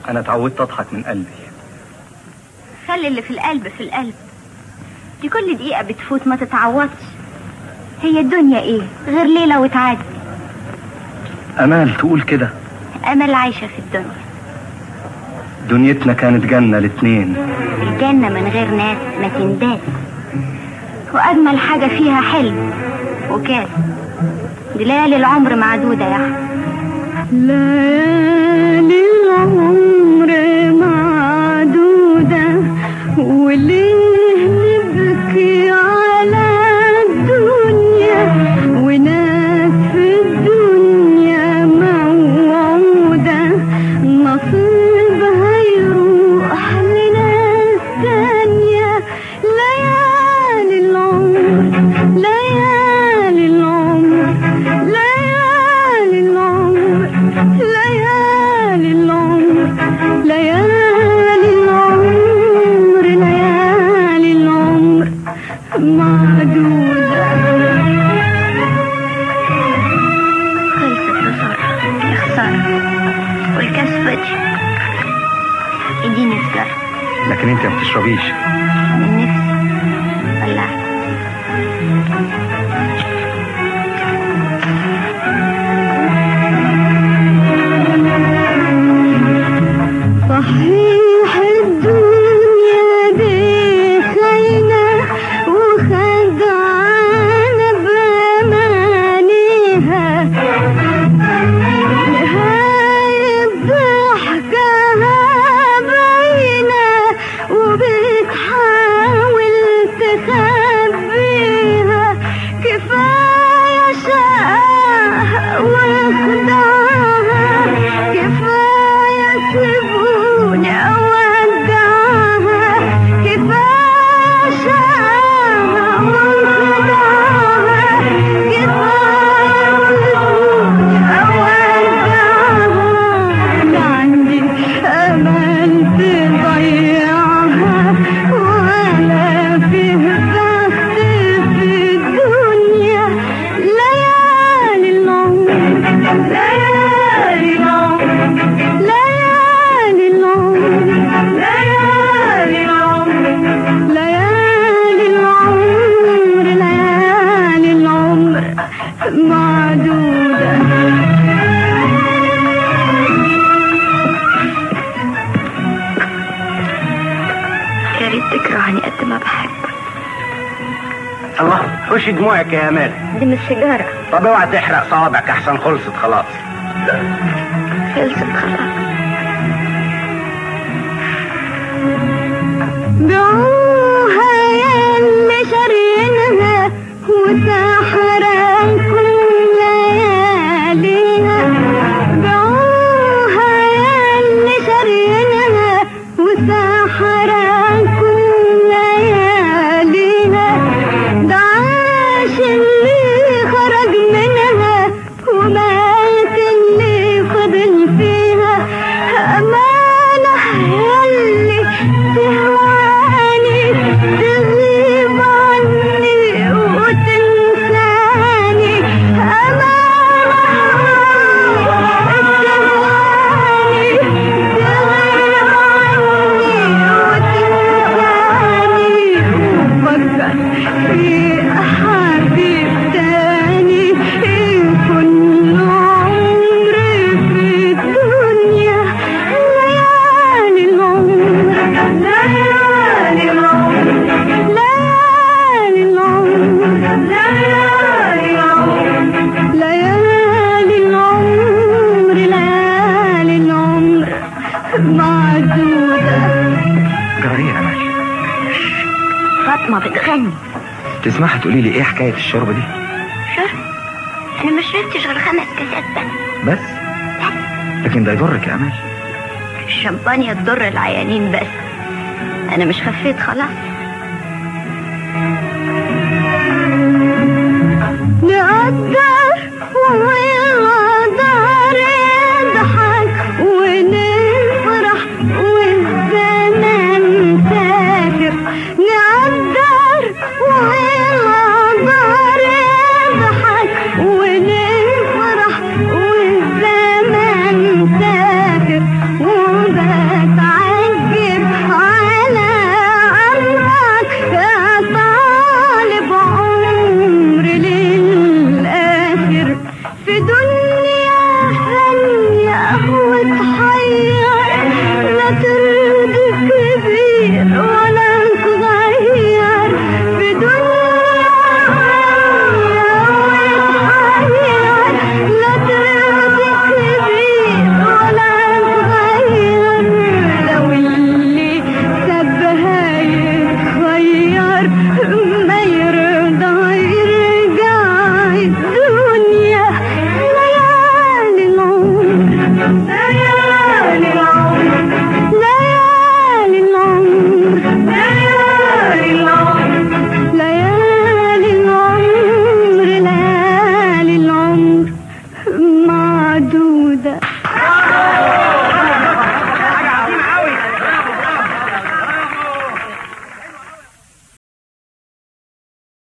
انا اتعودت اضحك من قلبي خلي اللي في القلب في القلب دي كل دقيقة بتفوت ما تتعوضش هي الدنيا ايه غير ليلة وتعدي امال تقول كده امل عايشة في الدنيا دنيتنا كانت جنة الاتنين الجنة من غير ناس ما تنداس واجمل حاجة فيها حلم وكاس دي ليالي العمر معدودة يا احمد ليالي العمر معدودة وليه نبكي على الدنيا وناس في الدنيا موعودة نصيبها يروح لناس تانية ليالي العمر ليالي العمر ليالي العمر ليالي العمر ليالي العمر ليالي العمر معدودة خلصت خسارة يا خسارة والكاس فاضي اديني سجارة لكن انت ما بتشربيش من نفسي ولعت صحيح الدنيا دي خاينة وخدعانة بأمانيها نهاية ضحكها باينة وبتحاول تخبيها كفاية شقاها وخدعها كفاية سيبوني أودعها كفاية شقاها وخدعها كفاية سيبوني أودعها لا عندي أمل تضيعها ولا فيه بخت في الدنيا ليالي العمر ليالي العمر ليالي العمر ليالي العمر ليالي العمر ليالي العمر معدودة يا ريت تكرهني قد ما بحبك الله خش دموعك يا امال دي مش سيجارة طب اوعى تحرق صوابعك احسن خلصت خلاص خلصت خلاص بيعوها ياللي شارينها وسحرانكم لياليها بيعوها ياللي شارينها وسحرانكم لياليها ده عاش اللي خرج منها ومات اللي فضل فيها أمانة ياللي تهواني تغيب عني وتنساني أمانة تهواني تغيب عني وتنساني وفكر في حبيب تاني يكون عمري في الدنيا ليالي العمر ليالي العمر ليالي العمر ليالي العمر ليالي العمر ليالي العمر معدودة جرى يا امال فاطمة بتغني تسمحي تقولي لي ايه حكايه الشرب دي شرب انا ما شربتش غير خمس كاسات بس بس لكن ده يضرك يا امال الشمبانيا تضر العيانين بس انا مش خفيت خلاص نقدر